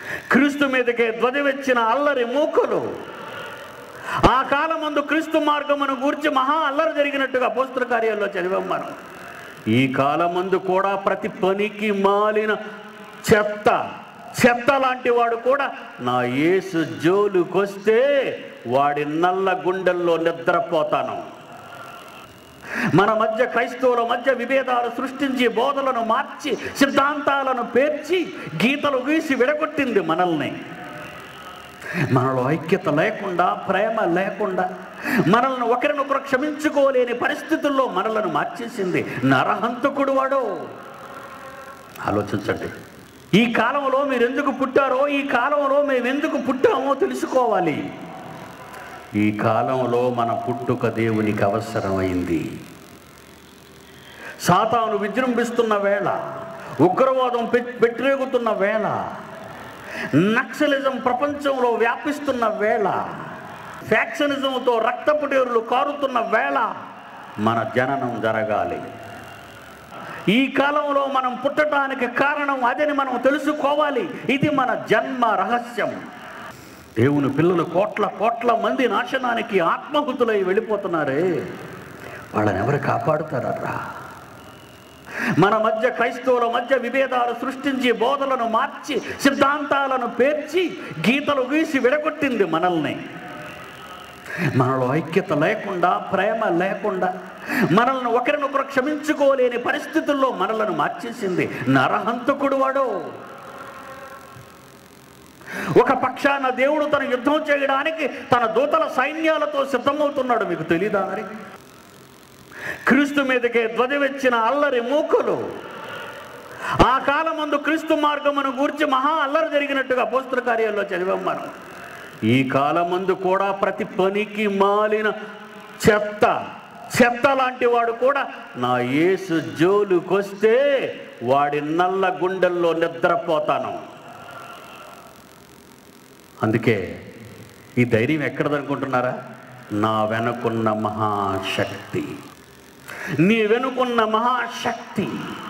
క్రీస్తు మీదకే ధ్వజవెచ్చిన అల్లరి మూకలు ఆ కాలమందు క్రీస్తు మార్గమును గూర్చి మహా అల్లరి జరిగినట్టుగా పోస్టర్ కార్యాల్లో చదివాం మనం ఈ కాలమందు కూడా ప్రతి పనికి మాలిన చెత్త చెత్త లాంటి వాడు కూడా నా యేసు జోలుకొస్తే వాడి నల్ల గుండెల్లో నిద్రపోతాను మన మధ్య క్రైస్తవుల మధ్య విభేదాలు సృష్టించి బోధలను మార్చి సిద్ధాంతాలను పేర్చి గీతలు గీసి విడగొట్టింది మనల్ని మనలో ఐక్యత లేకుండా ప్రేమ లేకుండా మనల్ని ఒకరినొకరు క్షమించుకోలేని పరిస్థితుల్లో మనలను మార్చేసింది నరహంతకుడు వాడు ఆలోచించండి ఈ కాలంలో మీరు ఎందుకు పుట్టారో ఈ కాలంలో మేము ఎందుకు పుట్టామో తెలుసుకోవాలి ఈ కాలంలో మన పుట్టుక దేవునికి అవసరమైంది సాతాను విజృంభిస్తున్న వేళ ఉగ్రవాదం పెట్- పెట్టిరేగుతున్న వేళ నక్సలిజం ప్రపంచంలో వ్యాపిస్తున్న వేళ ఫ్యాక్షనిజంతో రక్తపుటేరులు కారుతున్న వేళ మన జననం జరగాలి ఈ కాలంలో మనం పుట్టడానికి కారణం అదని మనం తెలుసుకోవాలి ఇది మన జన్మ రహస్యం దేవుని పిల్లలు కోట్ల కోట్ల మంది నాశనానికి ఆత్మహుతులై వెళ్ళిపోతున్నారే వాళ్ళని ఎవరు కాపాడుతారా మన మధ్య క్రైస్తవుల మధ్య విభేదాలు సృష్టించి బోధలను మార్చి సిద్ధాంతాలను పేర్చి గీతలు గీసి విడగొట్టింది మనల్ని మనలో ఐక్యత లేకుండా ప్రేమ లేకుండా మనల్ని ఒకరినొకరు క్షమించుకోలేని పరిస్థితుల్లో మనలను మార్చేసింది నరహంతకుడు వాడు ఒక పక్షాన దేవుడు తన యుద్ధం చేయడానికి తన దూతల సైన్యాలతో సిద్ధమవుతున్నాడు మీకు తెలీదా మరి క్రీస్తు మీదకే ధ్వజవెచ్చిన అల్లరి మూకలు ఆ కాలమందు క్రీస్తు మార్గమును గూర్చి మహా అల్లరి జరిగినట్టుగా పోస్టర్ కార్యాల్లో చదివాం మనం ఈ కాలమందు కూడా ప్రతి పనికి మాలిన చెత్త చెత్త లాంటి వాడు కూడా నా యేసు జోలుకొస్తే వాడి నల్ల గుండెల్లో నిద్రపోతాను అందుకే ఈ ధైర్యం ఎక్కడదనుకుంటున్నారా నా వెనుకున్న మహాశక్తి నీ వెనుకున్న మహాశక్తి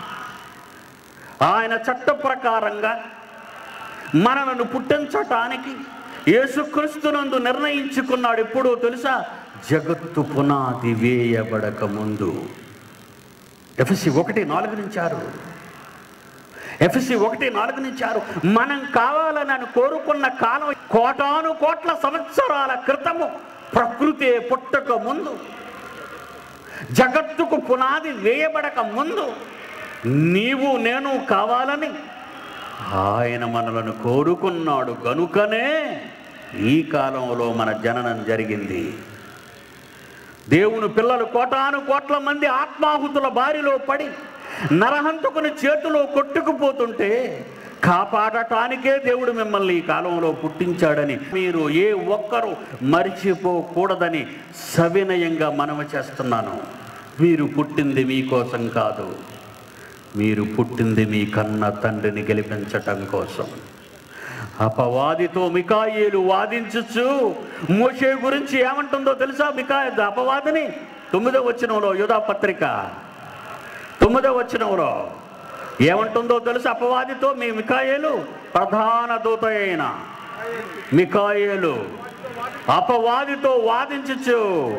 ఆయన చట్ట ప్రకారంగా మనలను పుట్టించటానికి యేసుక్రీస్తునందు నిర్ణయించుకున్నాడు ఎప్పుడో తెలుసా జగత్తు పునాది వేయబడక ముందు ఎఫ్సి ఒకటి నాలుగు నుంచి ఆరు ఎఫ్సి ఒకటి నాలుగు నుంచి ఆరు మనం కావాలని అని కోరుకున్న కాలం కోటాను కోట్ల సంవత్సరాల క్రితము ప్రకృతి పుట్టక ముందు జగత్తుకు పునాది వేయబడక ముందు నీవు నేను కావాలని ఆయన మనలను కోరుకున్నాడు గనుకనే ఈ కాలంలో మన జననం జరిగింది దేవుని పిల్లలు కోటాను కోట్ల మంది ఆత్మాహుతుల బారిలో పడి నరహంతకుని చేతిలో కొట్టుకుపోతుంటే కాపాడటానికే దేవుడు మిమ్మల్ని ఈ కాలంలో పుట్టించాడని మీరు ఏ ఒక్కరూ మరిచిపోకూడదని సవినయంగా మనవి చేస్తున్నాను మీరు పుట్టింది మీకోసం కాదు మీరు పుట్టింది మీ కన్న తండ్రిని గెలిపించటం కోసం అపవాదితో మికాయేలు వాదించచ్చు మోషే గురించి ఏమంటుందో తెలుసా మికా అపవాదిని తొమ్మిదో వచనంలో యుధా పత్రిక తొమ్మిదో వచనంలో ఏమంటుందో తెలుసు అపవాదితో మీ మికాయేలు ప్రధాన దూత అయిన మికాయేలు అపవాదితో వాదించచ్చు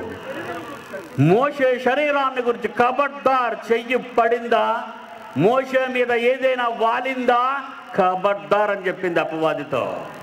మోషే శరీరాన్ని గురించి కబడ్దార్ చెయ్యి పడిందా మోషే మీద ఏదైనా వాలిందా కబడ్దార్ అని చెప్పింది అపవాదితో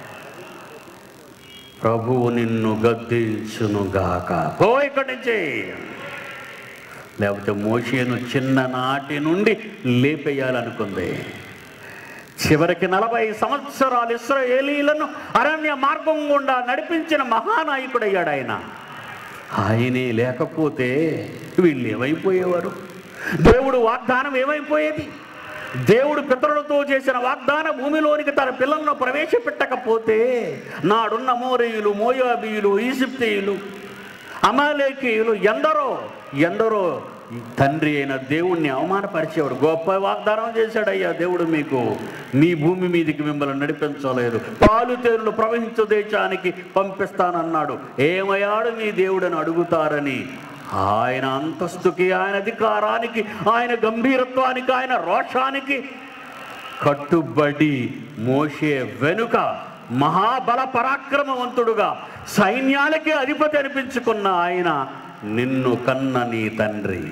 ప్రభువు నిన్ను గద్దించునుగాక పో ఇక్కడి నుంచి లేకపోతే మోషేను చిన్ననాటి నుండి లేపేయాలనుకుంది చివరికి నలభై సంవత్సరాలు ఇస్రాయేలీలను అరణ్య మార్గం గుండా నడిపించిన మహానాయకుడయ్యాడు ఆయన ఆయనే లేకపోతే వీళ్ళు ఏమైపోయేవారు దేవుడు వాగ్దానం ఏమైపోయేది దేవుడు పితరులతో చేసిన వాగ్దాన భూమిలోనికి తన పిల్లలను ప్రవేశపెట్టకపోతే నాడున్న మోరేయులు మోయాబీయులు ఈజిప్తీయులు అమాలేకీయులు ఎందరో ఎందరో ఈ తండ్రి అయిన దేవుణ్ణి అవమానపరిచేవాడు గొప్ప వాగ్దానం చేశాడయ్యా దేవుడు మీకు మీ భూమి మీదకి మిమ్మల్ని నడిపించలేదు పాలు తేరులు ప్రవహించు దేశానికి పంపిస్తానన్నాడు ఏమయ్యాడు మీ దేవుడని అడుగుతారని ఆయన అంతస్తుకి ఆయన అధికారానికి ఆయన గంభీరత్వానికి ఆయన రోషానికి కట్టుబడి మోషే వెనుక మహాబల పరాక్రమవంతుడుగా సైన్యాలకే అధిపతి అనిపించుకున్న ఆయన నిన్ను కన్న నీ తండ్రి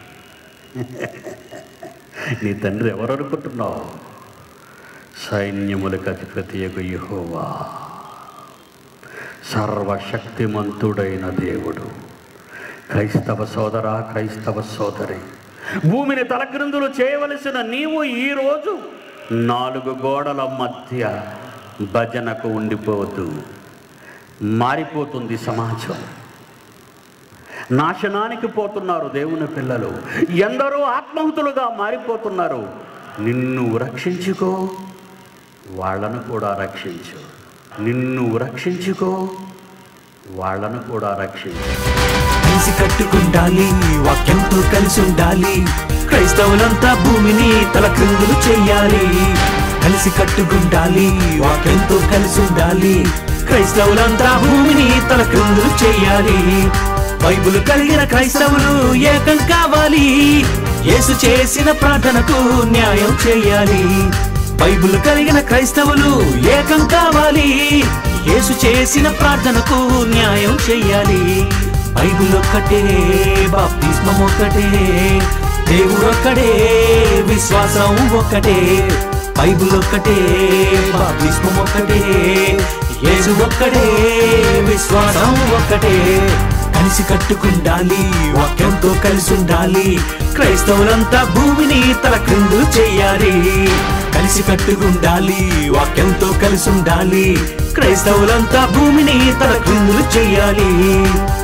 నీ తండ్రి ఎవరు అనుకుంటున్నావు సైన్యములకు అధిపతి యహోవా సర్వశక్తిమంతుడైన దేవుడు క్రైస్తవ సోదర క్రైస్తవ సోదరి భూమిని తలక్రిందులు చేయవలసిన నీవు ఈరోజు నాలుగు గోడల మధ్య భజనకు ఉండిపోవద్దు మారిపోతుంది సమాజం నాశనానికి పోతున్నారు దేవుని పిల్లలు ఎందరో ఆత్మహుతులుగా మారిపోతున్నారు నిన్ను రక్షించుకో వాళ్ళను కూడా రక్షించు నిన్ను రక్షించుకో వాళ్ళను కూడా రక్షించు కలిసి కట్టుకుండాలి వాక్యంతో కలిసి ఉండాలి క్రైస్తవులంతా భూమిని తల క్రిందులు చెయ్యాలి కలిసి కట్టుకుండాలి వాక్యంతో కలిసి ఉండాలి క్రైస్తవులంతా భూమిని తల క్రిందులు చెయ్యాలి బైబుల్ కలిగిన క్రైస్తవులు ఏకం కావాలి యేసు చేసిన ప్రార్థనకు న్యాయం చేయాలి బైబుల్ కలిగిన క్రైస్తవులు ఏకం కావాలి యేసు చేసిన ప్రార్థనకు న్యాయం చెయ్యాలి బైబుల్ ఒక్కటే బాప్తిస్మం ఒక్కటే దేవుడు ఒక్కడే విశ్వాసం ఒక్కటే బైబుల్ ఒక్కటే బాప్తిస్మం ఒక్కటే యేసు ఒక్కడే విశ్వాసం ఒక్కటే కలిసి కట్టుకుండాలి వాక్యంతో కలిసి ఉండాలి క్రైస్తవులంతా భూమిని తల క్రిందు చెయ్యాలి కలిసి కట్టుకుండాలి వాక్యంతో కలిసి ఉండాలి క్రైస్తవులంతా భూమిని తల క్రిందులు చెయ్యాలి